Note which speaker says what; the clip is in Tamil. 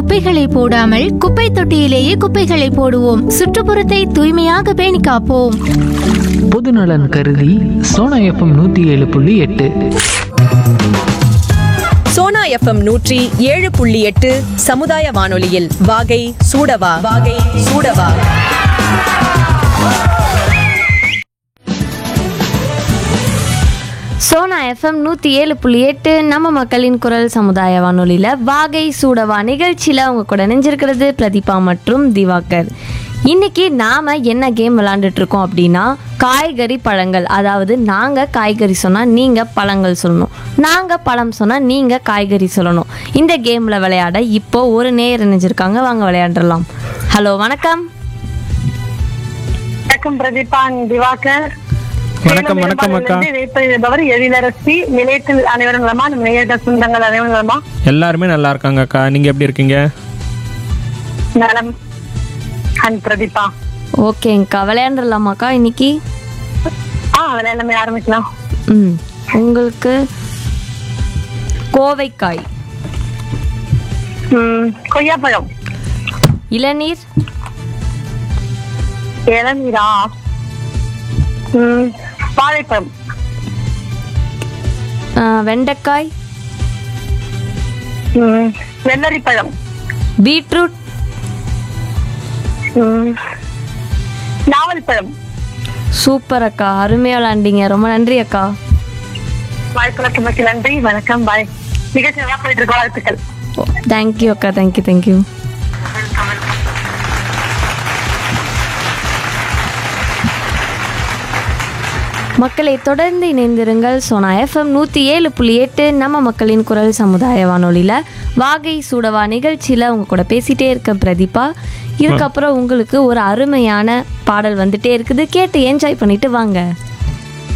Speaker 1: குப்பைகளை போடாமல் குப்பை தொட்டியிலேயே குப்பைகளை போடுவோம் சுற்றுப்புறத்தை தூய்மையாக பேணி காப்போம்
Speaker 2: பொதுநலன் கருதி சோனா எஃப்எம் நூற்றி ஏழு புள்ளி எட்டு
Speaker 3: சோனா எஃப்எம் நூற்றி ஏழு புள்ளி எட்டு சமுதாய வானொலியில் வாகை சூடவா வாகை சூடவா
Speaker 4: சோனா எஃப்எம் நூற்றி ஏழு புள்ளி எட்டு நம்ம மக்களின் குரல் சமுதாய வானொலியில் வாகை சூடவா நிகழ்ச்சியில் அவங்க கூட நினைஞ்சிருக்கிறது பிரதீபா மற்றும் திவாகர் இன்னைக்கு நாம் என்ன கேம் விளாண்டுட்டு இருக்கோம் அப்படின்னா காய்கறி பழங்கள் அதாவது நாங்கள் காய்கறி சொன்னால் நீங்கள் பழங்கள் சொல்லணும் நாங்கள் பழம் சொன்னால் நீங்கள் காய்கறி சொல்லணும் இந்த கேமில் விளையாட இப்போ ஒரு நேர் இணைஞ்சிருக்காங்க வாங்க விளையாண்டுடலாம் ஹலோ வணக்கம்
Speaker 5: வணக்கம் பிரதீபா திவாகர்
Speaker 6: வணக்கம், வணக்கம், அக்கா.
Speaker 5: வேட்பவர் எழிலரசி நிலையத்தில் அனைவரும் நலமா நம்ம நிலையத்த சொந்தங்கள் அனைவரும் நலமா
Speaker 6: எல்லாருமே நல்லா இருக்காங்க அக்கா நீங்க எப்படி இருக்கீங்க
Speaker 5: நலம் அண்ட் பிரதீபா
Speaker 4: ஓகேங்க்கா விளையாண்டுடலாமாக்கா இன்னைக்கு
Speaker 5: ஆ விளையாடமே ஆரம்பிக்கலாம்
Speaker 4: ம் உங்களுக்கு கோவைக்காய்
Speaker 5: ம், கொய்யாப்பழம்
Speaker 4: இளநீர்
Speaker 5: இளநீரா ம், வாழைப்பழம்
Speaker 4: ஆ, வெண்டைக்காய்
Speaker 5: ம், வெள்ளரிப்பழம்
Speaker 4: பீட்ரூட்
Speaker 5: ம், நாவல் பழம்
Speaker 4: சூப்பர் அக்கா அருமையாக விளாண்டிங்க ரொம்ப நன்றி அக்கா
Speaker 5: வாய்ப்புகளுக்கு நன்றி வணக்கம் பாய் நிகழ்ச்சி நல்லா போயிட்டு இருக்கு வாழ்த்துக்கள்
Speaker 4: தேங்க்யூ அக்கா தேங்க்யூ தேங்க்யூ மக்களை தொடர்ந்து இணைந்திருங்கள் சோனா எஃப்எம் நூற்றி ஏழு புள்ளி எட்டு நம்ம மக்களின் குரல் சமுதாய வானொலியில் வாகை சூடவா நிகழ்ச்சியில் உங்க கூட பேசிட்டே இருக்க பிரதீபா இதுக்கப்புறம் உங்களுக்கு ஒரு அருமையான பாடல் வந்துட்டே இருக்குது கேட்டு என்ஜாய் பண்ணிட்டு வாங்க